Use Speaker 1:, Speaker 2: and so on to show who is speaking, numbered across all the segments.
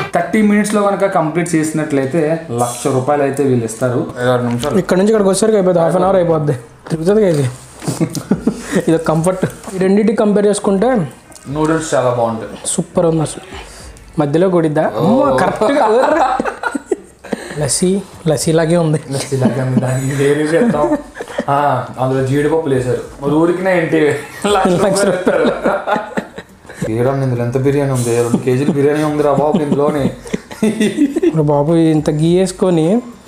Speaker 1: Thirty మినిట్స్లో కనుక complete చేసినట్లయితే లక్ష రూపాయలు అయితే వీళ్ళు ఇస్తారు ఐదారు నిమిషాలు
Speaker 2: ఇక్కడ నుంచి ఇక్కడికి వచ్చేసరికి అయిపోతుంది హాఫ్ అన్ అవర్ అయిపోద్ది తిరుగుతుంది ఇది ఇది కంఫర్ట్ ఈ రెండింటికి కంపేర్ చేసుకుంటే
Speaker 1: నూడిల్స్ చాలా బాగుంటాయి
Speaker 2: సూపర్ ఉంది అసలు మధ్యలో కొడిద్దా అమ్మ, కరెక్ట్గా లస్సీ లస్సీ లాగే ఉంది
Speaker 1: ఇలాగే ఉంది. దానికి వేరే చేద్దాం. ఆ, అందులో జీడిపప్పులు వేశారు మరి ఊరికినే ఏంటి లక్ష రూపాయలు తీయడం ఇందులో ఎంత బిర్యానీ ఉంది రెండు కేజీలు బిర్యానీ ఉంది రా బాబు ఇందులోని
Speaker 2: ఇప్పుడు బాబు ఇంత గీ వేసుకొని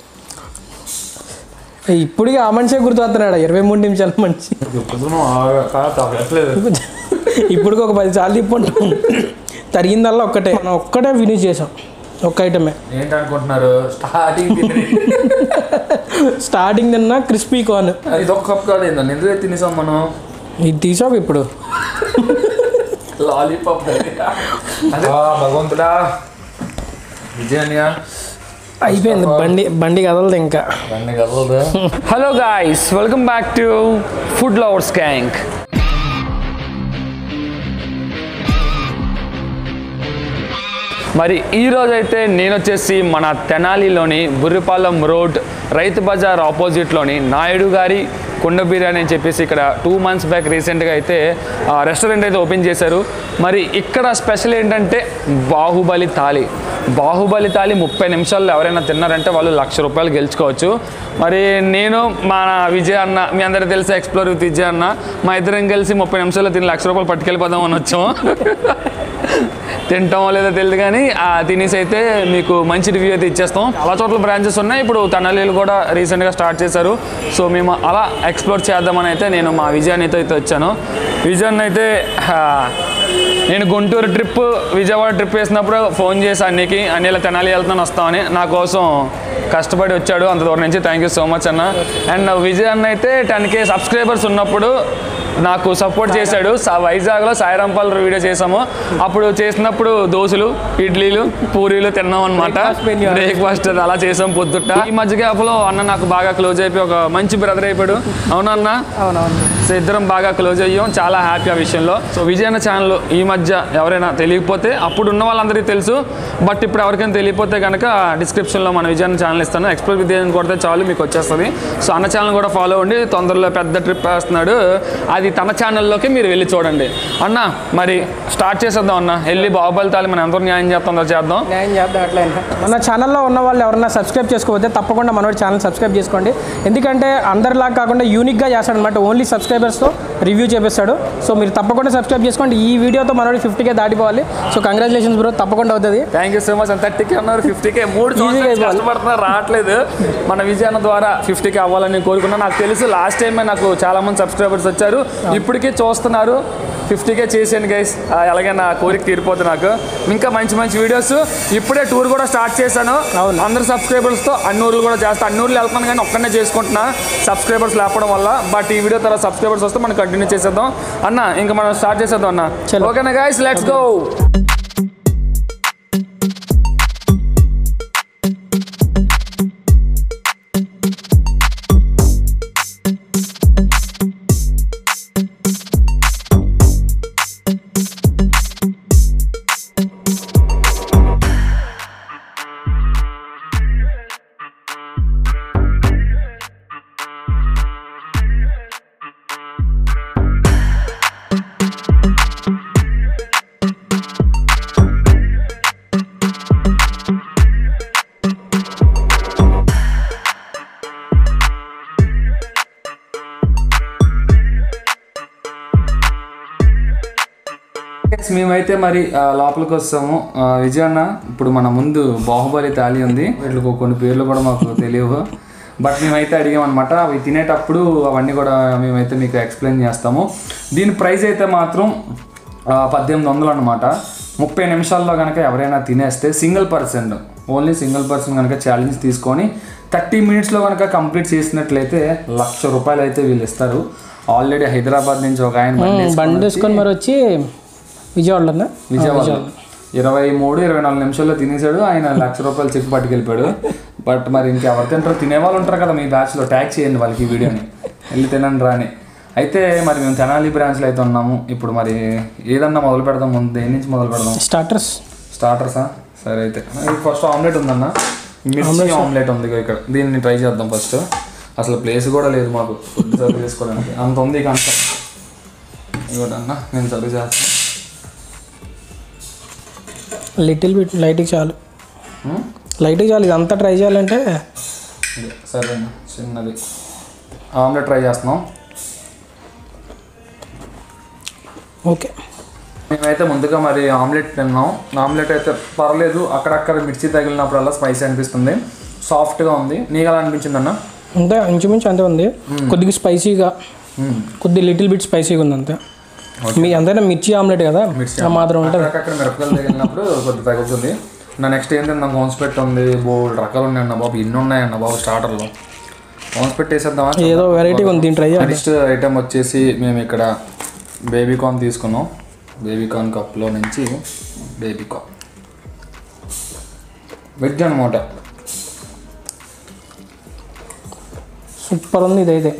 Speaker 2: ఇప్పటికీ ఆ మనిషే గుర్తొస్తున్నాడు ఇరవై మూడు నిమిషాల మనిషి
Speaker 1: చెప్తున్నాను, ఆ, కాదు, తగ్గట్లేదు
Speaker 2: ఇప్పుడు ఒక పది సార్లు తిప్పుంటాం తరిగిందల్లా ఒక్కటే మనం ఒక్కటే ఫినిష్ చేసాం ఒక్క ఐటమే
Speaker 1: ఏంటనుకుంటున్నారు స్టార్టింగ్
Speaker 2: స్టార్టింగ్ తిన్నా క్రిస్పీ కార్న్
Speaker 1: ఇది ఒక కప్ కాదు ఏంటండి ఎందుకు తినేసాం మనం
Speaker 2: ఇది తీసావు ఇప్పుడు
Speaker 1: లాలీపాప్ భగవంతుడా విజయన్య
Speaker 2: అయిపోయింది బండి బండి కదలదు ఇంకా
Speaker 1: బండి కదలదు
Speaker 3: hello guys welcome back to food lovers gang మరి ఈ రోజు అయితే నేను వచ్చేసి మన తెనాలిలోని బుర్రిపాలెం రోడ్ రైతు బజార్ ఆపోజిట్లోని నాయుడు గారి కుండ బిర్యానీ అని చెప్పేసి ఇక్కడ టూ మంత్స్ బ్యాక్ రీసెంట్గా అయితే ఆ, రెస్టారెంట్ అయితే ఓపెన్ చేశారు మరి ఇక్కడ స్పెషల్ ఏంటంటే బాహుబలి థాలి బాహుబలి థాలి ముప్పై నిమిషాల్లో ఎవరైనా తిన్నారంటే వాళ్ళు లక్ష రూపాయలు గెలుచుకోవచ్చు మరి నేను మన విజయ్ అన్న మీ అందరికీ తెలిసి ఎక్స్ప్లోర్ విత్ విజయ్ అన్న మా ఇద్దరం కలిసి ముప్పై నిమిషాల్లో తిని లక్ష రూపాయలు పట్టుకెళ్ళిపోదాం అని వచ్చాము తింటామో లేదో తెలియదు కానీ ఆ తినేసి అయితే మీకు మంచి రివ్యూ అయితే ఇచ్చేస్తాం చాలా చోట్ల బ్రాంచెస్ ఉన్నాయి ఇప్పుడు తనలీలు కూడా రీసెంట్గా స్టార్ట్ చేశారు సో మేము అలా ఎక్స్ప్లోర్ చేద్దామని అయితే నేను మా విజయాన్ని అయితే అయితే వచ్చాను విజయాన్ని అయితే ఆ, నేను గుంటూరు ట్రిప్ విజయవాడ ట్రిప్ వేసినప్పుడు ఫోన్ చేసి అన్నికి అన్ని ఇలా తెనాలి వెళ్తున్నాను వస్తామని నా కోసం కష్టపడి వచ్చాడు అంత దూరం నుంచి థ్యాంక్ యూ సో మచ్ అన్న అండ్ విజయ్ అన్న అయితే టెన్ కే సబ్స్క్రైబర్స్ ఉన్నప్పుడు నాకు సపోర్ట్ చేశాడు సా- వైజాగ్లో సాయిరాంపాల్ వీడియో చేసాము అప్పుడు చేసినప్పుడు దోశలు ఇడ్లీలు పూరీలు తిన్నాం అనమాట బ్రేక్ఫాస్ట్ అలా చేసాం పొద్దుట ఈ మధ్య గ్యాప్లో అన్న నాకు బాగా క్లోజ్ అయిపోయి ఒక మంచి బ్రదర్ అయిపోయాడు అవునన్న
Speaker 2: అవునవును
Speaker 3: సో ఇద్దరం బాగా క్లోజ్ అయ్యాం చాలా హ్యాపీ ఆ విషయంలో సో విజయన ఛానల్ ఈ మధ్య ఎవరైనా తెలియకపోతే అప్పుడు ఉన్న వాళ్ళందరికీ తెలుసు బట్ ఇప్పుడు ఎవరికైనా తెలియకపోతే కనుక డిస్క్రిప్షన్లో మన విజయన ఛానల్ ఇస్తాను ఎక్స్ప్లోర్ విజయన్ కొడితే చాలు మీకు వచ్చేస్తుంది సో అన్న ఛానల్ కూడా ఫాలో అవ్వండి తొందరలో పెద్ద ట్రిప్ వేస్తున్నాడు అది తన ఛానల్లోకి మీరు వెళ్ళి చూడండి అన్న మరి స్టార్ట్ చేసేద్దాం అన్న వెళ్ళి బాహుబలి తాలి మనం ఎంత న్యాయం చేస్తుందో చేద్దాం
Speaker 2: న్యాయం చేద్దాం అట్లా మన ఛానల్లో ఉన్న వాళ్ళు ఎవరైనా సబ్స్క్రైబ్ చేసుకోకపోతే తప్పకుండా మనోడి ఛానల్ సబ్స్క్రైబ్ చేసుకోండి ఎందుకంటే అందరిలా కాకుండా యూనిక్గా చేస్తాడు అనమాట ఓన్లీ సబ్స్క్రైబర్స్తో రివ్యూ చేపిస్తాడు సో మీరు తప్పకుండా సబ్స్క్రైబ్ చేసుకోండి ఈ వీడియోతో మనోడి ఫిఫ్టీకే దాటిపోవాలి సో కంగ్రాచులేషన్స్ బ్రో తప్పకుండా అవుతుంది
Speaker 3: thank you so much and థర్టీకి అన్నారు ఫిఫ్టీకే మూడు సంవత్సరాలు
Speaker 2: అయిపోవాలి.
Speaker 3: కష్టపడుతున్నారు రావట్లేదు మన విజయాన ద్వారా ఫిఫ్టీకి అవ్వాలని కోరుకున్నా నాకు తెలుసు లాస్ట్ టైమే నాకు చాలా మంది సబ్స్క్రైబర్స్ వచ్చారు ఇప్పటికే చూస్తున్నారు ఫిఫ్టీకే చేసాను గైస్ అలాగే నా కోరిక తీరిపోతుంది నాకు ఇంకా మంచి మంచి వీడియోస్ ఇప్పుడే టూర్ కూడా స్టార్ట్ చేశాను అందరు సబ్స్క్రైబర్స్తో అన్ని ఊర్లు కూడా చేస్తాను అన్ని ఊర్లు వెళ్తాను కానీ ఒక్కనే చేసుకుంటున్నా సబ్స్క్రైబర్స్ లేపడం వల్ల బట్ ఈ వీడియో తర్వాత సబ్స్క్రైబర్స్ వస్తే మనం కంటిన్యూ చేసేద్దాం అన్న ఇంకా మనం స్టార్ట్ చేసేద్దాం అన్న
Speaker 2: చలో.
Speaker 3: ఓకేనా గైస్ లెట్స్ గో
Speaker 1: Guys, మేమైతే మరి ఆ, లోపలికి వస్తాము ఆ, విజయ్ అన్న ఇప్పుడు మన ముందు బాహుబలి తాలి ఉంది వీటికి కొన్ని పేర్లు కూడా మాకు తెలియవు బట్ మేమైతే అడిగామన్నమాట అవి తినేటప్పుడు అవన్నీ కూడా మేమైతే మీకు ఎక్స్ప్లెయిన్ చేస్తాము దీని ప్రైస్ అయితే మాత్రం ఆ, పద్దెనిమిది వందలు అనమాట ముప్పై నిమిషాల్లో కనుక ఎవరైనా తినేస్తే single person only single person కనుక ఛాలెంజ్ తీసుకొని థర్టీ మినిట్స్లో కనుక కంప్లీట్ చేసినట్లయితే లక్ష రూపాయలు అయితే వీళ్ళు ఇస్తారు ఆల్రెడీ హైదరాబాద్ నుంచి ఒక ఆయన బండి వేసుకొని
Speaker 2: బండి వేసుకొని మరి వచ్చి విజయవాడలో
Speaker 1: విజయవాడ ఇరవై మూడు ఇరవై నాలుగు నిమిషాల్లో తినేసాడు ఆయన లక్ష రూపాయలు చెక్ పట్టుకెళ్ళిపోయాడు బట్ మరి ఇంకెవరు తింటారు తినేవాళ్ళు ఉంటారు కదా మీ బ్యాచ్లో ట్యాగ్ చేయండి వాళ్ళకి ఈ వీడియోని వెళ్ళి తినండి రాని అయితే మరి మేము తెనాలి బ్రాంచ్లో అయితే ఉన్నాము ఇప్పుడు మరి ఏదన్నా మొదలు పెడదాం ముందు దేని నుంచి మొదలు పెడదాం
Speaker 2: స్టార్టర్స్
Speaker 1: స్టార్టర్సా సరే అయితే ఇది ఫస్ట్ ఆమ్లెట్ ఉందన్న మిర్చి ఆమ్లెట్ ఉంది ఇక ఇక్కడ దీన్ని ట్రై చేద్దాం ఫస్ట్ అసలు ప్లేస్ కూడా లేదు మాకు ఫుడ్ సర్వ్ చేసుకోవడానికి అంత ఉంది ఇక అంత ఇవ్వండి అన్న నేను సర్వ్ చేస్తాను
Speaker 2: లిటిల్ బిట్ లైట్కి చాలు
Speaker 1: ఉమ్?
Speaker 2: లైట్కి చాలు ఇదంతా ట్రై చేయాలంటే
Speaker 1: ఇదే, సరే అన్న చిన్నది ఆమ్లెట్ ట్రై చేస్తున్నాం
Speaker 2: ఓకే
Speaker 1: మేమైతే ముందుగా మరి ఆమ్లెట్ తిన్నాం ఆమ్లెట్ అయితే పర్లేదు అక్కడక్కడ మిర్చి తగిలినప్పుడల్లా స్పైసీ అనిపిస్తుంది సాఫ్ట్గా ఉంది నీకు ఎలా అనిపించింది అన్న
Speaker 2: అంతే ఇంచుమించు అంతే ఉంది కొద్దిగా స్పైసీగా కొద్ది లిటిల్ బిట్ స్పైసీగా ఉంది అంతే మీ అంతైనా మిర్చి ఆమ్లెట్ కదా ఆ మాత్రం ఉంటుంది
Speaker 1: అక్కడ మిరపకాయలు తగిలినప్పుడు కొద్దిగా తగ్గుతుంది నా నెక్స్ట్ ఏంటంటే నాకు హోన్స్పెట్ ఉంది బోల్డ్ రకాలు ఉన్నాయి అన్న బాబు ఇన్ని ఉన్నాయన్న బాబు స్టార్టర్లో హోన్స్పెట్ వేసేద్దామా
Speaker 2: ఏదో వెరైటీ ఉంది దీన్ని ట్రై చేయాలి
Speaker 1: నెక్స్ట్ ఐటమ్ వచ్చేసి మేము ఇక్కడ బేబీ కార్న్ తీసుకున్నాం బేబీ కార్న్ కప్లో నుంచి బేబీ కార్న్ వెజ్ అనమాట
Speaker 2: సూపర్ ఉంది ఇదైతే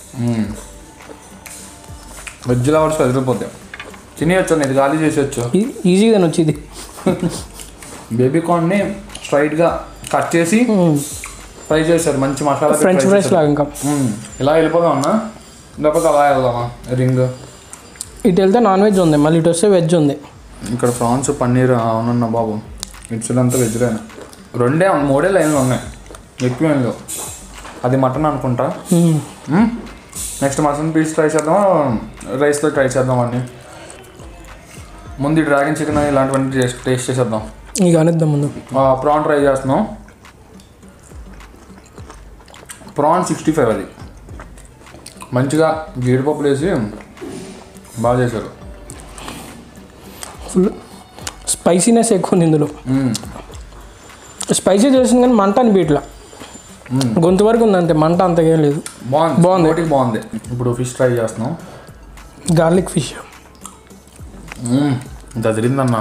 Speaker 1: వెజ్ లవర్స్ వదిలిపోతాయి తినేయచ్చు ఇది ఖాళీ చేసేయచ్చు
Speaker 2: ఈ- ఈజీగా వచ్చి ఇది
Speaker 1: బేబీ కార్న్ని స్ట్రైట్గా కట్ చేసి ఫ్రై చేశారు మంచి మసాలా పెట్టి
Speaker 2: ఫ్రెంచ్
Speaker 1: fry
Speaker 2: ఫ్రైస్
Speaker 1: చేశారు.
Speaker 2: లాగా ఇంకా
Speaker 1: మ్మ్. ఇలా వెళ్ళిపోదాం అన్న లేకపోతే అలా వెళ్దామా రింగ్
Speaker 2: ఇటు వెళ్తే నాన్ వెజ్ ఉంది మళ్ళీ ఇటు వస్తే వెజ్ ఉంది
Speaker 1: ఇక్కడ ప్రాన్స్ పన్నీర్ అవునన్న బాబు మిర్చిలంతా వెజ్లేనా రెండే ఉన్నాయి, మూడే లైన్లు ఉన్నాయి ఎక్కువ ఏం లేవు అది మటన్ అనుకుంటా
Speaker 2: మ్మ్.
Speaker 1: నెక్స్ట్ మటన్ పీస్ ట్రై చేద్దామా రైస్తో ట్రై చేద్దాం అన్ని ముందు ఈ డ్రాగన్ చికెన్ ఇలాంటివన్నీ టేస్ట్ టేస్ట్ చేసేద్దాం
Speaker 2: ఇక అనిద్దాం ముందు
Speaker 1: ప్రాన్ ట్రై చేస్తున్నాం ప్రాన్ సిక్స్టీ ఫైవ్ అది మంచిగా జీడిపప్పులు వేసి బాగా చేశారు
Speaker 2: ఫుల్ స్పైసీనెస్ ఎక్కువ ఉంది ఇందులో
Speaker 1: మ్మ్.
Speaker 2: స్పైసీ చేసింది కానీ మంట అనిపించట్లా గొంతు వరకు ఉంది అంతే మంట అంతగా లేదు
Speaker 1: బాగుంది
Speaker 2: బాగుంది.
Speaker 1: ఒకటి బాగుంది ఇప్పుడు ఫిష్ ట్రై చేస్తున్నాం
Speaker 2: గార్లిక్ ఫిష్
Speaker 1: మ్మ్. ఇంత తిరిందన్న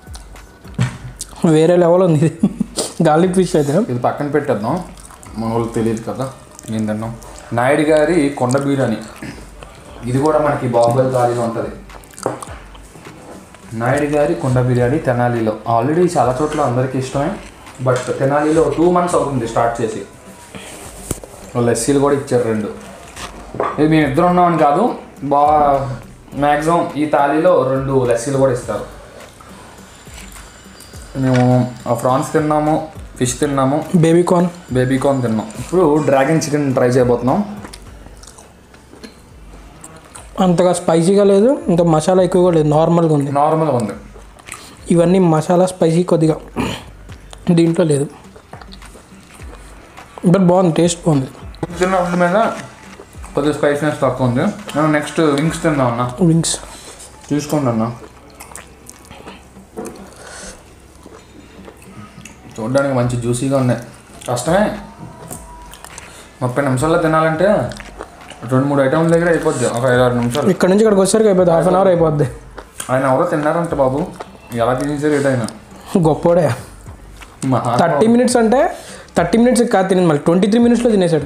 Speaker 2: వేరే లెవెల్ ఉంది ఇది గార్లిక్ ఫిష్ అయితే
Speaker 1: ఇది పక్కన పెట్టేద్దాం మన వాళ్ళకి తెలియదు కదా నేను తిన్నాం నాయుడు గారి కొండ బిర్యానీ ఇది కూడా మనకి బాహుబలి దారిలో ఉంటుంది నాయుడు గారి కొండ బిర్యానీ తెనాలిలో ఆల్రెడీ చాలా చోట్ల అందరికీ ఇష్టమే బట్ తెనాలిలో టూ మంత్స్ అవుతుంది స్టార్ట్ చేసి లస్సీలు కూడా ఇచ్చారు రెండు ఇది మేము ఇద్దరు ఉన్నామని కాదు బా మ్యాక్సిమం ఈ తాళీలో రెండు లస్సీలు కూడా ఇస్తారు మేము ఆ ఫ్రాన్స్ తిన్నాము ఫిష్ తిన్నాము
Speaker 2: బేబీ కార్న్
Speaker 1: బేబీ కార్న్ తిన్నాం ఇప్పుడు డ్రాగన్ చికెన్ ట్రై చేయబోతున్నాం
Speaker 2: అంతగా స్పైసీగా లేదు ఇంత మసాలా ఎక్కువగా లేదు నార్మల్గా ఉంది
Speaker 1: నార్మల్గా ఉంది
Speaker 2: ఇవన్నీ మసాలా స్పైసీ కొద్దిగా దీంట్లో లేదు బట్ బాగుంది టేస్ట్ బాగుంది
Speaker 1: తిన్న ఫుడ్ మీద కొద్దిగా స్పైసీనెస్ తక్కువ ఉంది నేను నెక్స్ట్ వింగ్స్ తిందాం అన్న
Speaker 2: వింగ్స్
Speaker 1: తీసుకోండి అన్న చూడడానికి మంచి జ్యూసీగా ఉన్నాయి కష్టమే ముప్పై నిమిషాల్లో తినాలంటే రెండు మూడు ఐటమ్ల దగ్గర అయిపోద్ది ఒక ఐదు ఆరు నిమిషాలు
Speaker 2: ఇక్కడ నుంచి ఇక్కడికి వచ్చేసరికి అయిపోద్ది హాఫ్ అన్ అవర్ అయిపోద్ది
Speaker 1: ఆయన ఎవరో తిన్నారంట బాబు ఎలా తినేసారు ఏట ఆయన
Speaker 2: గొప్పోడే
Speaker 1: మహా
Speaker 2: థర్టీ మినిట్స్ అంటే థర్టీ మినిట్స్ కాదు తినేది మళ్ళీ ట్వంటీ త్రీ మినిట్స్లో తినేసాడు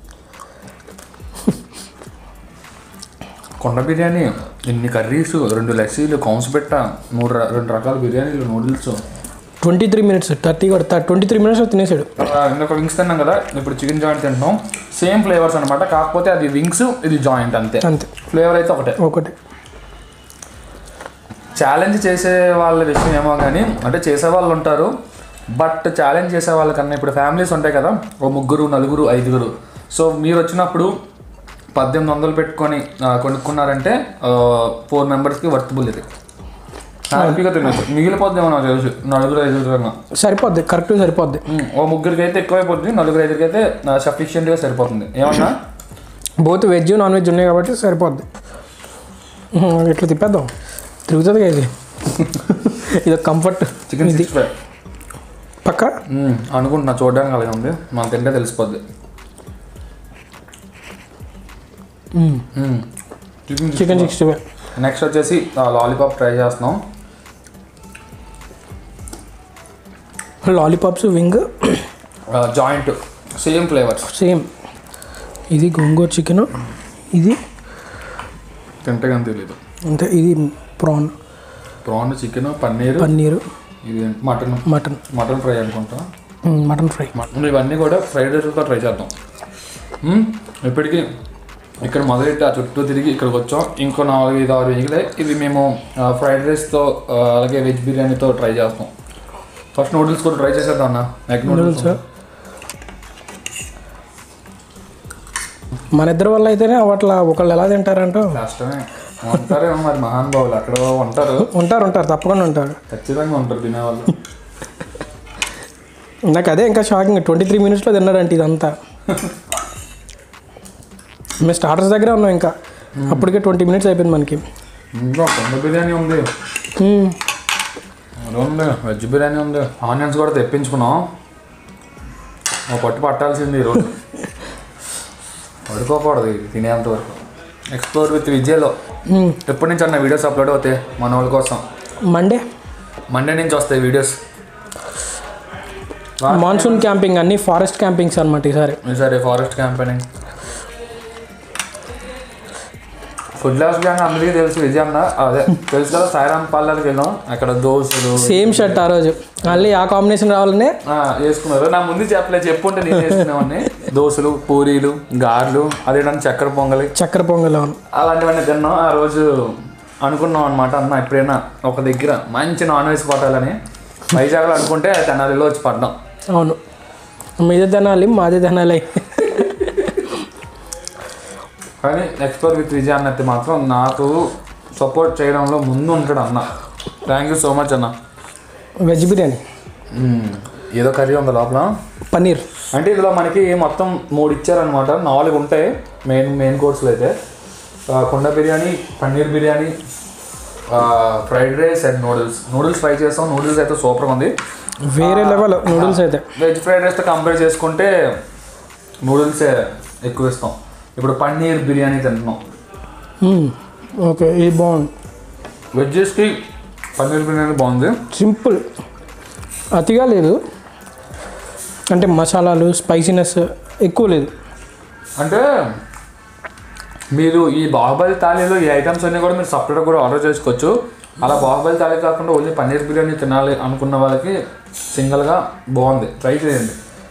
Speaker 1: కొండ బిర్యానీ ఇన్ని కర్రీస్ రెండు లస్సీలు కౌన్స్ పెట్ట మూడు ర- రెండు రకాల బిర్యానీలు noodles
Speaker 2: twenty three minutes thirty కూడా ట్వంటీ త్రీ మినిట్స్లో తినేసాడు
Speaker 1: ఇంకొక వింగ్స్ తిన్నాం కదా ఇప్పుడు చికెన్ జాయింట్ తింటున్నాం సేమ్ ఫ్లేవర్స్ అనమాట కాకపోతే అది వింగ్స్ ఇది జాయింట్ అంతే
Speaker 2: అంతే
Speaker 1: ఫ్లేవర్ అయితే ఒకటే
Speaker 2: ఒకటి
Speaker 1: ఛాలెంజ్ చేసే వాళ్ళ విషయం ఏమో కానీ అంటే చేసే వాళ్ళు ఉంటారు బట్ ఛాలెంజ్ చేసే వాళ్ళకన్నా ఇప్పుడు ఫ్యామిలీస్ ఉంటాయి కదా ఓ ముగ్గురు నలుగురు ఐదుగురు సో మీరు వచ్చినప్పుడు పద్దెనిమిది వందలు పెట్టుకొని ఆ, కొనుక్కున్నారంటే ఫోర్ మెంబర్స్కి వర్తబుల్ ఇది హ్యాపీగా తినచ్చు మిగిలిపోద్దేమో నాకు తెలుసు నలుగురు ఐదుగురు కన్నా
Speaker 2: సరిపోద్ది కరెక్ట్ సరిపోద్ది
Speaker 1: ఉమ్, ఓ ముగ్గురికి అయితే ఎక్కువైపోతుంది నలుగురు ఐదుగురికి అయితే సఫిషియెంట్గా సరిపోతుంది ఏమన్నా
Speaker 2: బోత్ వెజ్ నాన్ వెజ్ ఉన్నాయి కాబట్టి సరిపోద్ది ఉహు, ఇట్లా తిప్పేద్దాం తిరుగుతుంది కదా ఇది ఇది కంఫర్ట్
Speaker 1: చికెన్ సిక్స్ ఫైవ్
Speaker 2: పక్క
Speaker 1: అనుకుంటున్నా చూడడానికి అలాగే ఉంది మనం తింటే తెలిసిపోద్ది chicken
Speaker 2: chicken sixty five
Speaker 1: next వచ్చేసి లాలీపాప్ ట్రై చేస్తున్నాం
Speaker 2: lollipops wing
Speaker 1: joint same flavours
Speaker 2: same ఇది గోంగూర చికెన్ ఇది
Speaker 1: తింటే కానీ తెలియదు
Speaker 2: అంటే ఇది prawn
Speaker 1: prawn chicken paneer
Speaker 2: paneer
Speaker 1: ఇది మటన్
Speaker 2: మటన్
Speaker 1: మటన్ ఫ్రై అనుకుంటా
Speaker 2: మ్మ్, మటన్ ఫ్రై
Speaker 1: మటన్ ఇవన్నీ కూడా ఫ్రైడ్ రైస్తో ట్రై చేద్దాం మ్మ్. ఇప్పటికీ ఇక్కడ మొదలెట్టి ఆ చుట్టూ తిరిగి ఇక్కడికి వచ్చాం ఇంకో నాలుగు ఐదు ఆరు మిగిలే ఇవి మేము ఆ, ఫ్రైడ్ రైస్తో ఆ, అలాగే వెజ్ బిర్యానీతో ట్రై చేస్తాం ఫస్ట్ నూడిల్స్ కూడా ట్రై చేసేద్దాం అన్న ఎగ్ నూడిల్స్
Speaker 2: మన ఇద్దరి వల్ల అయితేనే అట్లా ఒకళ్ళు ఎలా తింటారంటూ
Speaker 1: కష్టమే ఉంటారేమో మరి మహానుభావులు అక్కడ ఉంటారు
Speaker 2: ఉంటారు ఉంటారు తప్పకుండా ఉంటారు
Speaker 1: ఖచ్చితంగా ఉంటారు తినేవాళ్ళు
Speaker 2: నాకు అదే ఇంకా షాకింగ్ ట్వంటీ త్రీ మినిట్స్లో తిన్నారంటే ఇదంతా మేము స్టార్టర్స్ దగ్గరే ఉన్నాం ఇంకా అప్పటికే ట్వంటీ మినిట్స్ అయిపోయింది మనకి
Speaker 1: ఇంకా కొండ బిర్యానీ ఉంది
Speaker 2: మ్మ్.
Speaker 1: అది ఉంది వెజ్ బిర్యానీ ఉంది ఆనియన్స్ కూడా తెప్పించుకున్నాం ఒక పట్టు పట్టాల్సింది ఈరోజు పడుకోకూడదు ఇది తినేంత వరకు ఎక్స్ప్లోర్ విత్ విజయలో
Speaker 2: మ్మ్.
Speaker 1: ఎప్పటి నుంచి అన్న వీడియోస్ అప్లోడ్ అవుతాయి మన వాళ్ళ కోసం
Speaker 2: మండే
Speaker 1: మండే నుంచి వస్తాయి వీడియోస్
Speaker 2: మాన్సూన్ క్యాంపింగ్ అన్ని ఫారెస్ట్ క్యాంపింగ్స్ అనమాట ఈసారి
Speaker 1: ఈసారి forest campaigning food lovers gang అందరికీ తెలుసు విజయ్ అన్న అదే తెలుసు కదా సాయిరామ్ పార్లర్కి వెళ్ళాం అక్కడ దోశలు
Speaker 2: సేమ్ షర్ట్ ఆ రోజు మళ్ళీ ఆ కాంబినేషన్ రావాలనే
Speaker 1: ఆ, వేసుకున్నారు నా ముందు చెప్పలే చెప్పుంటే నేను వేసుకునేవాడిని దోశలు పూరీలు గారెలు అదేంటంటే చక్కెర పొంగలి
Speaker 2: చక్కెర పొంగల్ అవును
Speaker 1: అలాంటివన్నీ తిన్నాం ఆ రోజు అనుకున్నాం అనమాట అన్న ఎప్పుడైనా ఒక దగ్గర మంచి నాన్ వెజ్ కొట్టాలని వైజాగ్లో అనుకుంటే తెనాలిలో వచ్చి పడ్డాం
Speaker 2: అవును మీదే తినాలి మాదే తినాలి
Speaker 1: కానీ ఎక్స్ప్లోర్ విత్ విజయ్ అన్నది మాత్రం నాకు సపోర్ట్ చేయడంలో ముందు ఉంటాడు అన్న థ్యాంక్ యూ సో మచ్ అన్న
Speaker 2: వెజ్ బిర్యానీ
Speaker 1: ఏదో కర్రీ ఉంది లోపల
Speaker 2: పన్నీర్
Speaker 1: అంటే ఇందులో మనకి మొత్తం మూడు ఇచ్చారనమాట నాలుగు ఉంటాయి మెయిన్ మెయిన్ కోర్సులు అయితే ఆ, కుండ biryani paneer biryani fried rice and noodles noodles fry చేస్తాం నూడిల్స్ అయితే సూపర్గా ఉంది
Speaker 2: వేరే లెవెల్ నూడిల్స్ అయితే
Speaker 1: వెజ్ ఫ్రైడ్ రైస్తో కంపేర్ చేసుకుంటే నూడిల్సే ఎక్కువ ఇస్తాం ఇప్పుడు పన్నీర్ బిర్యానీ తింటున్నాం
Speaker 2: మ్మ్. ఓకే ఇది బాగుంది
Speaker 1: వెజ్జెస్కి పన్నీర్ బిర్యానీ బాగుంది
Speaker 2: సింపుల్ అతిగా లేదు అంటే మసాలాలు స్పైసీనెస్ ఎక్కువ లేదు
Speaker 1: అంటే మీరు ఈ బాహుబలి థాలీలో ఈ ఐటమ్స్ అన్నీ కూడా మీరు సపరేట్గా కూడా ఆర్డర్ చేసుకోవచ్చు అలా బాహుబలి థాలీ కాకుండా ఓన్లీ పన్నీర్ బిర్యానీ తినాలి అనుకున్న వాళ్ళకి సింగిల్గా బాగుంది ట్రై చేయండి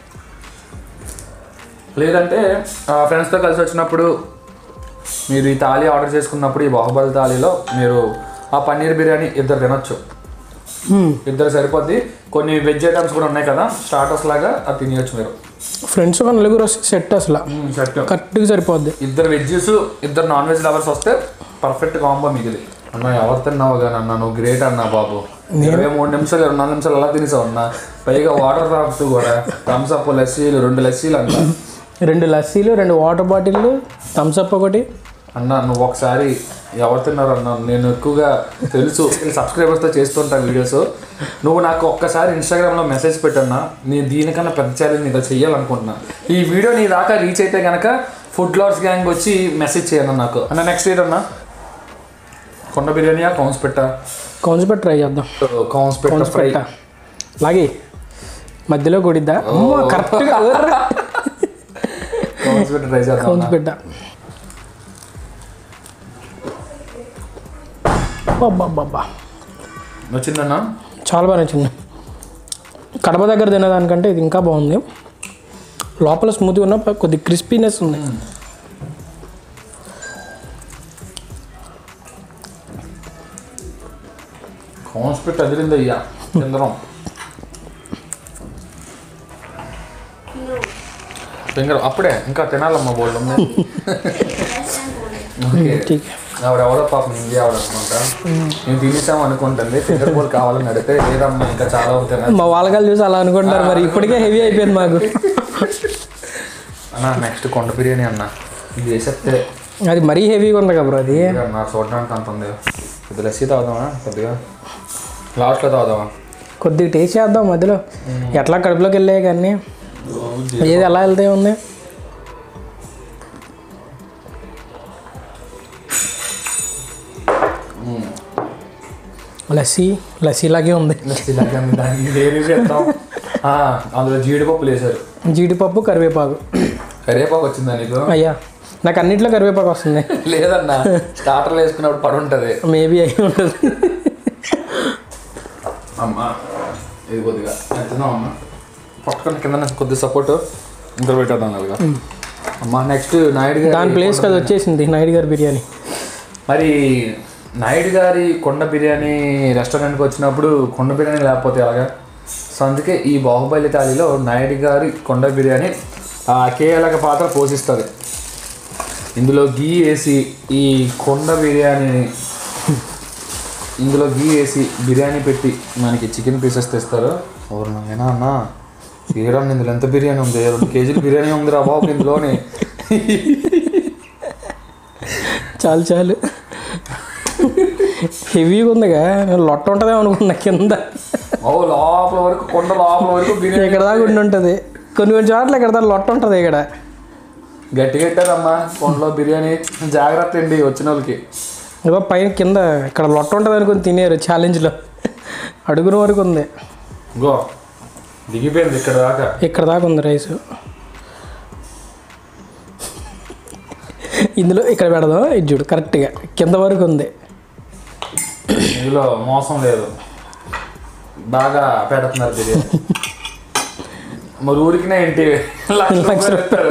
Speaker 1: లేదంటే ఫ్రెండ్స్తో కలిసి వచ్చినప్పుడు మీరు ఈ థాలీ ఆర్డర్ చేసుకున్నప్పుడు ఈ బాహుబలి థాలీలో మీరు ఆ పన్నీర్ బిర్యానీ ఇద్దరు తినొచ్చు
Speaker 2: మ్మ్.
Speaker 1: ఇద్దరు సరిపోద్ది కొన్ని వెజ్ ఐటమ్స్ కూడా ఉన్నాయి కదా స్టార్టర్స్ లాగా అది తినేయచ్చు మీరు
Speaker 2: ఫ్రెండ్స్ ఒక నలుగురు వస్తే సెట్ అసలు
Speaker 1: సెట్
Speaker 2: కరెక్ట్గా సరిపోద్ది
Speaker 1: ఇద్దరు వెజ్జెస్ ఇద్దరు నాన్ వెజ్ లవర్స్ వస్తే పర్ఫెక్ట్ కాంబో మిగిలి అన్న ఎవరు తిన్నావు కానీ అన్న నువ్వు గ్రేట్ అన్న బాబు ఇరవై మూడు నిమిషాలు ఇరవై నాలుగు నిమిషాలు అలా తినేసావు అన్న పైగా వాటర్ తాగుతూ కూడా థమ్స్ అప్ లస్సీలు రెండు లస్సీలు అన్న
Speaker 2: రెండు లస్సీలు రెండు వాటర్ బాటిల్లు థమ్స్ అప్ ఒకటి
Speaker 1: అన్న నువ్వు ఒకసారి ఎవరు తిన్నారు అన్న నేను ఎక్కువగా తెలుసు సబ్స్క్రైబర్స్తో చేస్తుంటా వీడియోస్ నువ్వు నాకు ఒక్కసారి ఇన్స్టాగ్రామ్లో మెసేజ్ పెట్టన్నా నేను దీనికన్నా పెద్ద ఛాలెంజ్ నీతో చెయ్యాలనుకుంటున్నా ఈ వీడియో నీ దాకా రీచ్ అయితే కనుక ఫుడ్ లార్స్ గ్యాంగ్ వచ్చి మెసేజ్ చేయను నాకు అన్న నెక్స్ట్ ఇయర్ అన్న కొండ బిర్యానీయా కౌన్స్ పెట్టా
Speaker 2: కౌన్స్ పెట్టి ట్రై చేద్దాం
Speaker 1: కౌన్స్ పెట్ట
Speaker 2: కౌన్స్
Speaker 1: ఫ్రై
Speaker 2: పెట్ట లాగి మధ్యలో కొడిద్దా కరెక్ట్గా
Speaker 1: కౌన్స్ పెట్ట ట్రై చేద్దాం
Speaker 2: కౌన్స్
Speaker 1: అన్న.
Speaker 2: పెట్ట బాబా
Speaker 1: వచ్చిందన్నా
Speaker 2: చాలా బాగా నచ్చింది కడప దగ్గర తినేదానికంటే ఇది ఇంకా బాగుంది లోపల స్మూత్గా ఉన్న కొద్ది క్రిస్పీనెస్ ఉంది
Speaker 1: కౌన్స్ పెట్టి అదిరింది అయ్యా చంద్రం ఫింగర్ అప్పుడే ఇంకా తినాలమ్మా బోల్డ్ ఓకే
Speaker 2: ఠీక్
Speaker 1: ఆవిడెవరో పాపం ఇండియా ఆవిడ అనుకుంటా నేను తినేసాం అనుకుంటుంది ఫింగర్ బోల్ కావాలని అడిగితే లేదమ్మా ఇంకా చాలా అవుతాయి
Speaker 2: మా వాళ్ళగాళ్ళు చూసి అలా అనుకుంటారు మరి ఇప్పటికే హెవీ అయిపోయింది మాకు
Speaker 1: అన్న నెక్స్ట్ కొండ బిర్యానీ అన్న ఇది వేసేస్తే
Speaker 2: అది మరీ హెవీగా ఉంది కదా బ్రో అది
Speaker 1: నా చూడడానికి అంత ఉంది కొద్ది లస్సీ తాగుదామా కొద్దిగా లాస్ట్లో తాగుదామా
Speaker 2: కొద్దిగా టేస్ట్ చేద్దాం మధ్యలో ఎట్లా కడుపులోకి వెళ్ళాయి కానీ ఏది ఎలా వెళ్తే ఉంది లస్సీ లస్సీ లాగే ఉంది
Speaker 1: లస్సీ లాగా ఉంది. దానికి వేరే చేద్దాం ఆ, అందులో జీడిపప్పులు వేశారు
Speaker 2: జీడిపప్పు కరివేపాకు
Speaker 1: కరివేపాకు వచ్చిందా నీకు
Speaker 2: అయ్యా నాకు అన్నిట్లో కరివేపాకు వస్తుంది
Speaker 1: లేదన్నా స్టార్టర్లు వేసుకున్నప్పుడు పడి ఉంటుంది
Speaker 2: మేబీ అయి ఉంటుంది
Speaker 1: అమ్మా ఇది కొద్దిగా ఎంతనా ఉన్నా పట్టుకొని కింద కొద్దిగా సపోర్ట్ ఇంకా పెట్టేద్దాం అలాగా అమ్మా నెక్స్ట్ నాయుడు గారి
Speaker 2: దాని ప్లేస్ అది వచ్చేసింది నాయుడు గారి బిర్యానీ
Speaker 1: మరి నాయుడు గారి కొండ బిర్యానీ రెస్టారెంట్కి వచ్చినప్పుడు కొండ బిర్యానీ లేకపోతే ఎలాగా సో అందుకే ఈ బాహుబలి థాలీలో నాయుడు గారి కొండ బిర్యానీ ఆ కీలక పాత్ర పోషిస్తుంది ఇందులో గీ వేసి ఈ కొండ బిర్యానీని ఇందులో గీ వేసి బిర్యానీ పెట్టి మనకి చికెన్ పీసెస్ తెస్తారు ఎవరు నాయనా అన్న తీయడం ఇందులో ఎంత బిర్యానీ ఉంది రెండు కేజీలు బిర్యానీ ఉంది రా బాబు ఇందులోని
Speaker 2: చాలు చాలు హెవీగా ఉందిగా నేను లొట్ట ఉంటుందేమో అనుకున్నా కింద
Speaker 1: ఓ లోపల వరకు కొండ లోపల వరకు బిర్యానీ
Speaker 2: ఇక్కడ దాకా ఉండి ఉంటుంది కొన్ని కొన్ని చోట్ల ఇక్కడ దాకా లొట్ట ఉంటుంది ఇక్కడ
Speaker 1: గట్టి కట్టారమ్మా కొండలో బిర్యానీ జాగ్రత్త అండి వచ్చిన వాళ్ళకి
Speaker 2: ఇగో పైన కింద ఇక్కడ లొట్ట ఉంటుంది అనుకుని తినేరు ఛాలెంజ్లో అడుగున వరకు ఉంది
Speaker 1: గో దిగిపోయింది ఇక్కడ దాకా
Speaker 2: ఇక్కడ దాకా ఉంది రైస్ ఇందులో ఇక్కడ పెడదాం ఇది చూడు కరెక్ట్గా కింద వరకు ఉంది
Speaker 1: ఇందులో మోసం లేదు బాగా పెడుతున్నారు బిర్యానీ మరి ఊరికినే ఏంటి లక్ష
Speaker 2: లక్ష
Speaker 1: రూపాయలు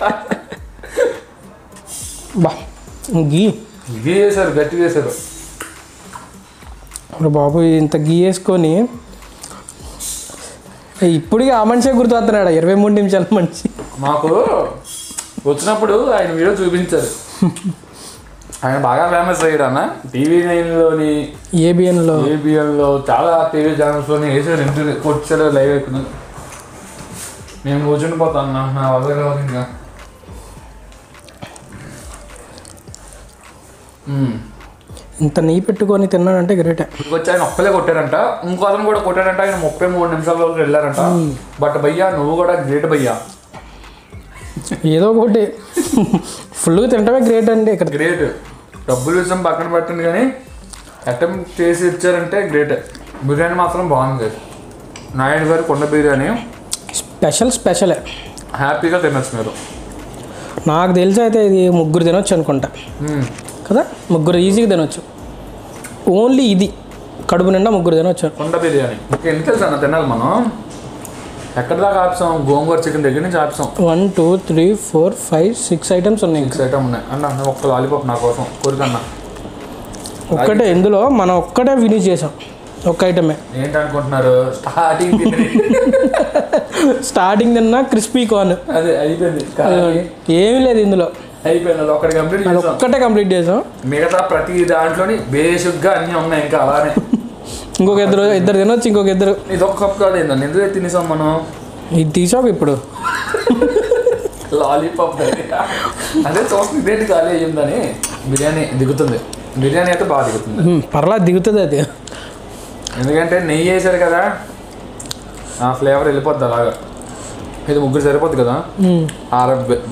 Speaker 2: బా గీ
Speaker 1: ఇది చేశారు గట్టి చేశారు
Speaker 2: ఇప్పుడు బాబు ఇంత గీ వేసుకొని ఇప్పటికీ ఆ మనిషే గుర్తొస్తున్నాడు ఇరవై మూడు నిమిషాల మనిషి
Speaker 1: మాకు వచ్చినప్పుడు ఆయన వీడియో చూపించారు ఆయన బాగా ఫేమస్ అయ్యాడు అన్న టీవీ నైన్లోని
Speaker 2: ఏబిఎన్లో
Speaker 1: ఏబిఎన్లో చాలా టీవీ ఛానల్స్లోని వేసాడు ఇంటర్వ్యూ కొట్టాడు లైవ్ ఎక్కున్నాడు నేను కూర్చుని పోతాను నా నా వల్ల కాదు ఇంకా మ్మ్.
Speaker 2: ఇంత నెయ్యి పెట్టుకొని తిన్నాడంటే గ్రేటే
Speaker 1: వచ్చి ఆయన ఒక్కలే కొట్టాడంట ఇంకో అతను కూడా కొట్టాడంట ఆయన ముప్పై మూడు నిమిషాల వరకు వెళ్ళారంట బట్ భయ్యా నువ్వు కూడా గ్రేట్ భయ్యా
Speaker 2: ఏదో ఒకటి ఫుల్గా తింటమే గ్రేట్ అండి ఇక్కడ
Speaker 1: గ్రేట్ డబ్బులు విషయం పక్కన పెట్టండి కానీ అటెంప్ట్ చేసి ఇచ్చారంటే గ్రేట్ బిర్యానీ మాత్రం బాగుంది నాయుడు గారి కొండ బిర్యానీ
Speaker 2: స్పెషల్ స్పెషలే
Speaker 1: హ్యాపీగా తినచ్చు మీరు
Speaker 2: నాకు తెలిసి అయితే ఇది ముగ్గురు తినొచ్చు అనుకుంటా
Speaker 1: మ్మ్.
Speaker 2: కదా ముగ్గురు ఈజీగా తినొచ్చు ఓన్లీ ఇది కడుపు నిండా ముగ్గురు తినొచ్చు
Speaker 1: కొండ బిర్యానీ ఇంకా ఎన్ని తెలుసు అన్న తినాలి మనం ఎక్కడ దాకా ఆపుసాం గోంగూర చికెన్ దగ్గర నుంచి ఆపుసాం
Speaker 2: one two three four five six items ఉన్నాయి ఇంకా
Speaker 1: సిక్స్ ఐటమ్ ఉన్నాయి అన్న అన్న ఒక్క లాలీపాప్ నా కోసం కోరికన్నా
Speaker 2: ఒక్కటే ఇందులో మనం ఒక్కటే ఫినిష్ చేసాం ఒక్క ఐటమే
Speaker 1: ఏంటనుకుంటున్నారు స్టార్టింగ్
Speaker 2: స్టార్టింగ్ తిన్నా క్రిస్పీ కార్న్
Speaker 1: అదే అయిపోయింది కానీ
Speaker 2: ఏమీ లేదు ఇందులో
Speaker 1: అయిపోయింది అది ఒక్కటి కంప్లీట్
Speaker 2: అది
Speaker 1: చేసాం
Speaker 2: ఒక్కటే కంప్లీట్ చేసాం
Speaker 1: మిగతా ప్రతి దాంట్లోని బేసిక్గా అన్నీ ఉన్నాయి ఇంకా అలానే
Speaker 2: ఇంకొక ఇద్దరు ఇద్దరు తినొచ్చు ఇంకొక ఇద్దరు
Speaker 1: ఇది ఒక్క కప్ కాదు ఏంటండి ఎందుకు తినేసాం మనం
Speaker 2: ఇది తీసావు ఇప్పుడు
Speaker 1: లాలీపాప్ అదే చూస్తుంది ఇదేంటి ఖాళీ అయ్యిందని బిర్యానీ దిగుతుంది బిర్యానీ అయితే బాగా దిగుతుంది
Speaker 2: మ్మ్, పర్లా దిగుతుంది అది
Speaker 1: ఎందుకంటే నెయ్యి వేసారు కదా ఆ ఫ్లేవర్ వెళ్ళిపోద్ది అలాగా ఇది ముగ్గురు సరిపోద్ది కదా
Speaker 2: మ్మ్.
Speaker 1: ఆర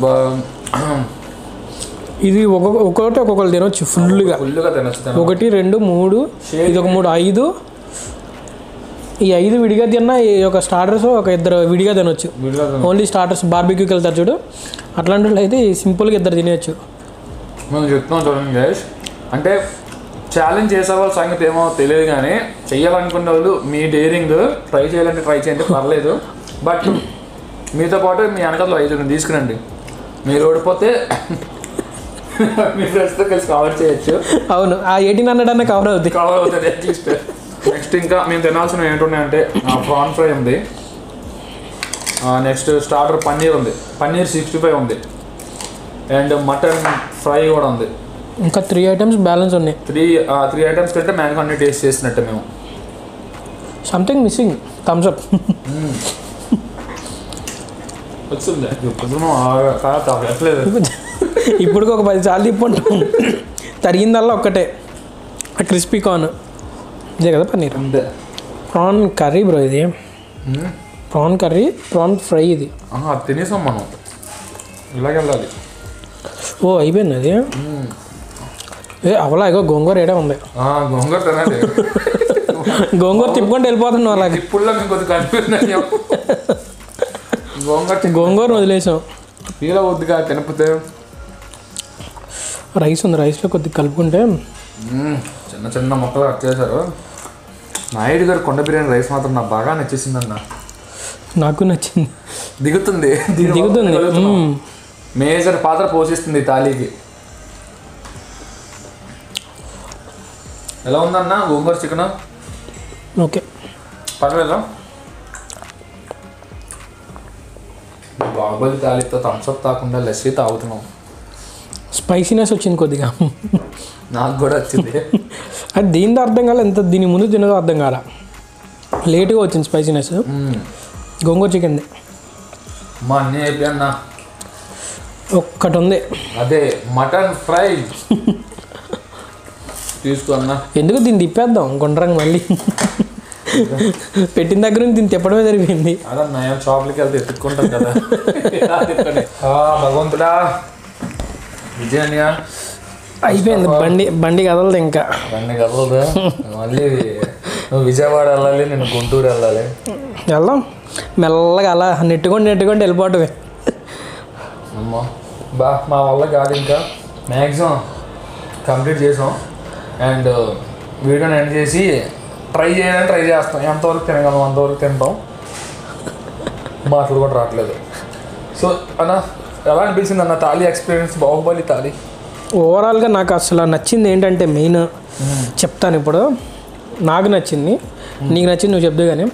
Speaker 2: ఇది ఒక్కొక్క ఒక్కొక్కటి ఒక్కొక్కరు తినొచ్చు ఫుల్గా
Speaker 1: ఫుల్గా తినచ్చు తిన
Speaker 2: ఒకటి రెండు మూడు ఇది ఒక మూడు ఐదు ఈ ఐదు విడిగా తిన్నా ఈ ఒక స్టార్టర్స్ ఒక ఇద్దరు విడిగా తినొచ్చు
Speaker 1: విడిగా తిన-
Speaker 2: ఓన్లీ స్టార్టర్స్ బార్బిక్యూకి వెళ్తారు చూడు అట్లాంటి వాళ్ళు అయితే సింపుల్గా ఇద్దరు తినేయచ్చు
Speaker 1: మేము చెప్తున్నాం చూడండి గైస్ అంటే ఛాలెంజ్ చేసే వాళ్ళ సంగతి ఏమో తెలియదు కానీ చెయ్యాలనుకునే వాళ్ళు మీ డేరింగ్ ట్రై చేయాలంటే ట్రై చేయండి పర్లేదు బట్ మీతో పాటు మీ వెనకాల ఐదుగురిని తీసుకురండి మీరు ఓడిపోతే మీ ఫ్రెండ్స్తో కలిసి కవర్ చేయొచ్చు
Speaker 2: అవును ఆ ఎయిటీన్ హండ్రెడ్ అన్న కవర్ అవుద్ది
Speaker 1: కవర్ అవుతుంది అట్లీస్ట్ నెక్స్ట్ ఇంకా మేము తినాల్సినవి ఏంటున్నాయంటే ప్రాన్ ఫ్రై ఉంది నెక్స్ట్ స్టార్టర్ పన్నీర్ ఉంది పన్నీర్ సిక్స్టీ ఫైవ్ ఉంది అండ్ మటన్ ఫ్రై కూడా ఉంది
Speaker 2: ఇంకా త్రీ ఐటమ్స్ బ్యాలెన్స్ ఉన్నాయి
Speaker 1: త్రీ త్రీ ఐటమ్స్ కంటే మ్యాంగో అన్ని టేస్ట్ చేసినట్టే మేము
Speaker 2: సంథింగ్ మిస్సింగ్ థమ్స్ అప్
Speaker 1: వచ్చింది ఎట్లేదు
Speaker 2: ఇప్పుడు ఒక పది సార్లు తిప్పుంటాం తరిగిందల్లా ఒక్కటే ఆ క్రిస్పీ కార్న్ ఇదే కదా పన్నీర్
Speaker 1: అంతే
Speaker 2: ప్రాన్ కర్రీ బ్రో ఇది ప్రాన్ కర్రీ ప్రాన్ ఫ్రై ఇది
Speaker 1: ఆహా, అది తినేసాం మనం ఇలాగే వెళ్ళాలి
Speaker 2: ఓ అయిపోయింది అది ఏ అవలా ఇగో గోంగూర ఏడే ఉంది
Speaker 1: ఆ, గోంగూర తినాలి
Speaker 2: గోంగూర తిప్పుకుంటూ వెళ్ళిపోతున్నాం అలాగే
Speaker 1: ఇప్పుడులో మేము కొద్దిగా కన్ఫ్యూజన్ అయ్యాం గోంగూర
Speaker 2: గోంగూర వదిలేసాం
Speaker 1: ఫీల్ అవుద్దిగా తినకపోతే
Speaker 2: రైస్ ఉంది రైస్లో కొద్దిగా కలుపుకుంటే
Speaker 1: మ్మ్. చిన్న చిన్న మొక్కలు కట్ చేశారు నాయుడు గారు కొండ బిర్యానీ రైస్ మాత్రం నాకు బాగా నచ్చేసింది అన్న
Speaker 2: నాకు నచ్చింది
Speaker 1: దిగుతుంది దీని వల్ల
Speaker 2: దిగుతుంది
Speaker 1: తినగలుగుతున్నాం.
Speaker 2: మ్మ్.
Speaker 1: మేజర్ పాత్ర పోషిస్తుంది ఈ తాళీకి ఎలా ఉందన్న గోంగూర చికెన్
Speaker 2: ఓకే
Speaker 1: పర్లేదా బాహుబలి తాళితో థమ్స్అప్ తాకుండా లస్సీ తాగుతున్నాం
Speaker 2: స్పైసీనెస్ వచ్చింది కొద్దిగా
Speaker 1: నాకు కూడా వచ్చింది
Speaker 2: అది దీని అర్థం కాలే ఎంత దీని ముందు తినదో అర్థం కాల లేట్గా వచ్చింది స్పైసీనెస్
Speaker 1: మ్మ్.
Speaker 2: గోంగూర చికెన్ది
Speaker 1: మా అన్నీ అయిపోయా
Speaker 2: ఒక్కటి ఉంది
Speaker 1: అదే మటన్ ఫ్రై తీసుకో అన్న
Speaker 2: ఎందుకు దీన్ని తిప్పేద్దాం గుండ్రంగా మళ్ళీ పెట్టిన దగ్గర నుంచి దీన్ని తిప్పడమే జరిగింది
Speaker 1: అదే నయం షాప్లకి వెళ్తే ఎత్తుక్కుంటాం కదా ఇలా తిప్పండి. ఆ, భగవంతుడా విజయన్య
Speaker 2: అయిపోయింది బండి బండి కదలదు ఇంకా
Speaker 1: బండి కదలదు మళ్ళీ నువ్వు విజయవాడ వెళ్ళాలి నేను గుంటూరు వెళ్ళాలి
Speaker 2: వెళ్దాం మెల్లగా అలా నెట్టుకొని నెట్టుకొని వెళ్ళిపోవటమే
Speaker 1: అమ్మో బా మా వల్ల కాదు ఇంకా మ్యాక్సిమం కంప్లీట్ చేసాం అండ్ వీడియోని ఎండ్ చేసి ట్రై చేయాలని ట్రై చేస్తాం ఎంతవరకు తినగలం అంతవరకు తింటాం మాటలు కూడా రావట్లేదు సో అన్న ఎలా అనిపించింది అన్న తాళీ ఎక్స్పీరియన్స్ బాహుబలి తాళీ
Speaker 2: ఓవరాల్గా నాకు అసలు నచ్చింది ఏంటంటే మెయిన్ చెప్తాను ఇప్పుడు నాకు నచ్చింది నీకు నచ్చింది నువ్వు చెప్దు కానీ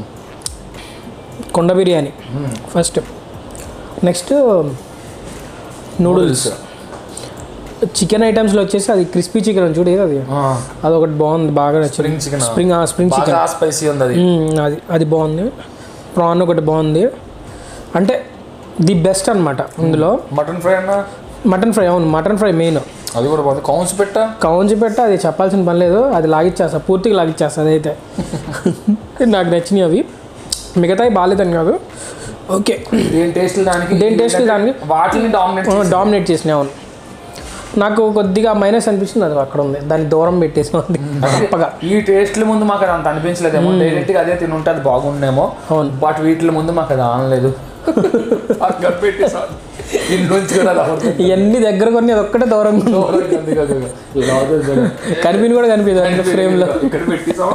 Speaker 2: కొండ biryani first next noodles chicken ఐటమ్స్లో వచ్చేసి అది క్రిస్పీ చికెన్ చూడు ఏది అది అది ఒకటి బాగుంది బాగా నచ్చింది
Speaker 1: spring chicken
Speaker 2: spring spring chicken
Speaker 1: బాగా స్పైసీ ఉంది అది
Speaker 2: అది అది బాగుంది ప్రాన్ ఒకటి బాగుంది అంటే ది బెస్ట్ అన్నమాట ఇందులో
Speaker 1: మటన్ ఫ్రై అన్న
Speaker 2: మటన్ ఫ్రై అవును మటన్ ఫ్రై మెయిన్
Speaker 1: అది కూడా బాగుంది కౌన్స్ పెట్టా
Speaker 2: కౌంచి పెట్ట అది చెప్పాల్సిన పని లేదు అది లాగిచ్చేస్తా పూర్తిగా లాగిచ్చేస్తా అదైతే నాకు నచ్చినాయి అవి మిగతావి బాగాలేదని కాదు ఓకే
Speaker 1: దేని టేస్ట్ దానికి
Speaker 2: దేని taste దానికి?
Speaker 1: వాటిని డామినేట్
Speaker 2: డామినేట్ చేసినాయి అవును నాకు కొద్దిగా మైనస్ అనిపించింది అది అక్కడ ఉంది దాన్ని దూరం పెట్టేసి ఉంది గొప్పగా
Speaker 1: ఈ టేస్ట్ల ముందు మాకు అది అంత అనిపించలేదేమో డైరెక్ట్ గా అదే తినుంటే అది బాగుండేమో
Speaker 2: అవును.
Speaker 1: బట్ వీటి ముందు మాకు అది ఆనలేదు అక్కడ పెట్టేసాను దీని నుంచి కూడా అది అవ్వదు.
Speaker 2: ఇవన్నీ దగ్గర కొన్ని అది ఒక్కటే దూరం
Speaker 1: అది కాదు. ఇలా అవుతుంది చూడు.
Speaker 2: కనిపిని కూడా కనిపించదు ఫ్రేమ్లో
Speaker 1: ఇక్కడ పెట్టేసాం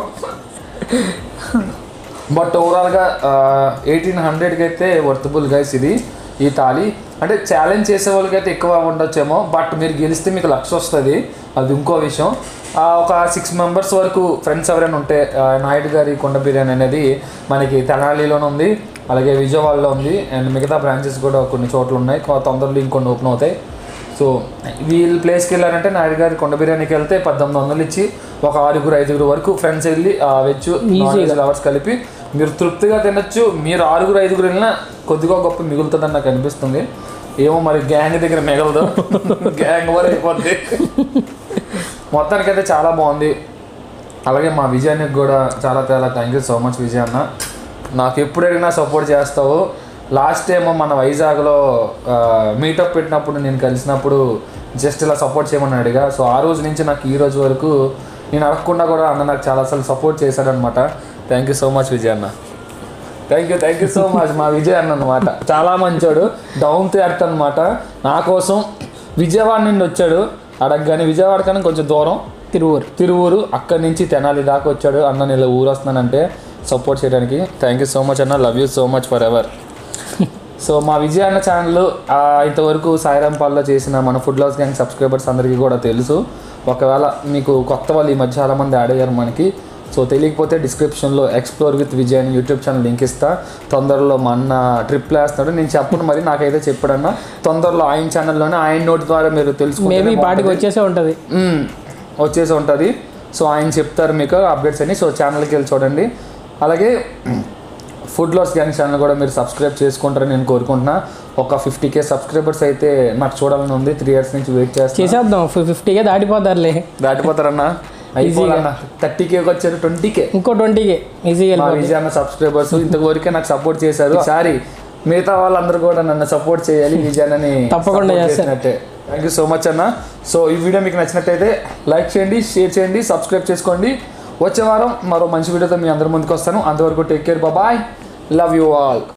Speaker 1: బట్ ఓవరాల్గా ఎయిటీన్ హండ్రెడ్కి అయితే వర్తబుల్ గైస్ ఇది ఈ తాళి అంటే ఛాలెంజ్ చేసే వాళ్ళకైతే ఎక్కువ ఉండొచ్చేమో బట్ మీరు గెలిస్తే మీకు లక్ష వస్తుంది అది ఇంకో విషయం ఆ, ఒక సిక్స్ మెంబర్స్ వరకు ఫ్రెండ్స్ ఎవరైనా ఉంటే ఆ, నాయుడు గారి కొండ బిర్యానీ అనేది మనకి తెనాలిలోనే ఉంది అలాగే విజయవాడలో ఉంది అండ్ మిగతా బ్రాంచెస్ కూడా కొన్ని చోట్ల ఉన్నాయి కొ- తొందరలో ఇంకొన్ని ఓపెన్ అవుతాయి సో వీళ్ళ ప్లేస్కి వెళ్ళారంటే నాయుడు గారి కొండ బిర్యానీకి వెళ్తే పద్దెనిమిది వందలు ఇచ్చి ఒక ఆరుగురు ఐదుగురు వరకు ఫ్రెండ్స్ వెళ్ళి వెజ్ నాన్ వెజ్ లవర్స్ కలిపి మీరు తృప్తిగా తినొచ్చు మీరు ఆరుగురు ఐదుగురు వెళ్ళినా కొద్దిగా గొప్ప మిగులుతుందని నాకు అనిపిస్తుంది ఏమో మరి గ్యాంగ్ దగ్గర మిగలదు గ్యాంగ్ వరకు అయిపోద్ది మొత్తానికైతే చాలా బాగుంది అలాగే మా విజయానికి కూడా చాలా చాలా thank you so much Vijay అన్న నాకు ఎప్పుడు అడిగినా సపోర్ట్ చేస్తావు లాస్ట్ టైం మన వైజాగ్లో మీటప్ పెట్టినప్పుడు నేను కలిసినప్పుడు జస్ట్ ఇలా సపోర్ట్ చేయమని అడిగా సో ఆ రోజు నుంచి నాకు ఈ రోజు వరకు నేను అడగకుండా కూడా అన్న నాకు చాలా అసలు సపోర్ట్ చేశాడనమాట thank you so much Vijay అన్న thank you thank you so much మా విజయ్ అన్న అనమాట చాలా మంచోడు డౌన్ టు ఎర్త్ అనమాట నా కోసం విజయవాడ నుండి వచ్చాడు అడగగానే విజయవాడ కన్నా కొంచెం దూరం
Speaker 2: తిరువూరు
Speaker 1: తిరువూరు అక్కడి నుంచి తెనాలి దాకా వచ్చాడు అన్న నేను ఇలా ఊరు వస్తున్నానంటే సపోర్ట్ చేయడానికి థ్యాంక్ యూ సో మచ్ అన్న love you so much for ever so మా విజయ అన్న ఛానల్ ఇంతవరకు సాయిరాంపాల్లో చేసిన మన ఫుడ్ లాస్ గ్యాంగ్ సబ్స్క్రైబర్స్ అందరికీ కూడా తెలుసు ఒకవేళ మీకు కొత్త వాళ్ళు ఈ మధ్య చాలామంది యాడ్ అయ్యారు మనకి సో తెలియకపోతే డిస్క్రిప్షన్లో ఎక్స్ప్లోర్ విత్ విజయ్ అని యూట్యూబ్ ఛానల్ లింక్ ఇస్తా తొందరలో మా అన్న ట్రిప్లు వేస్తున్నాడు నేను చెప్పను మరి నాకైతే చెప్పాడన్న తొందరలో ఆయన ఛానల్లోనే ఆయన నోటి ద్వారా మీరు తెలుసుకుంటే
Speaker 2: మేబీ ఈ పాటికి వచ్చేసే ఉంటుంది
Speaker 1: మ్మ్. వచ్చేసి ఉంటుంది సో ఆయన చెప్తారు మీకు అప్డేట్స్ అని సో ఛానల్కి వెళ్ళి చూడండి అలాగే ఫుడ్ లాస్ గ్యాంగ్ ఛానల్ కూడా మీరు సబ్స్క్రైబ్ చేసుకుంటారని నేను కోరుకుంటున్నా ఒక ఫిఫ్టీ కే సబ్స్క్రైబర్స్ అయితే నాకు చూడాలని ఉంది త్రీ ఇయర్స్ నుంచి వెయిట్ చేస్తాను
Speaker 2: చేసేద్దాం ఫిఫ్టీకే దాటిపోతారులే
Speaker 1: దాటిపోతారన్నా అయిపోవాలన్నా థర్టీ కేకి వచ్చారు ట్వంటీ కే
Speaker 2: ఇంకో ట్వంటీకే ఈజీగా
Speaker 1: మా
Speaker 2: వెళ్ళిపోతుంది
Speaker 1: విజయ్ అన్న సబ్స్క్రైబర్స్ ఇంతవరకే నాకు సపోర్ట్ చేశారు ఈసారి మిగతా వాళ్ళందరూ కూడా నన్ను సపోర్ట్ చేయాలి విజయ్ అన్నని
Speaker 2: తప్పకుండా
Speaker 1: support
Speaker 2: చేస్తాను.
Speaker 1: చేసినట్టే థ్యాంక్ యూ సో మచ్ అన్న సో ఈ వీడియో మీకు నచ్చినట్టయితే లైక్ చేయండి షేర్ చేయండి సబ్స్క్రైబ్ చేసుకోండి వచ్చే వారం మరో మంచి వీడియోతో మీ అందరి ముందుకు వస్తాను అంతవరకు take care bye love you all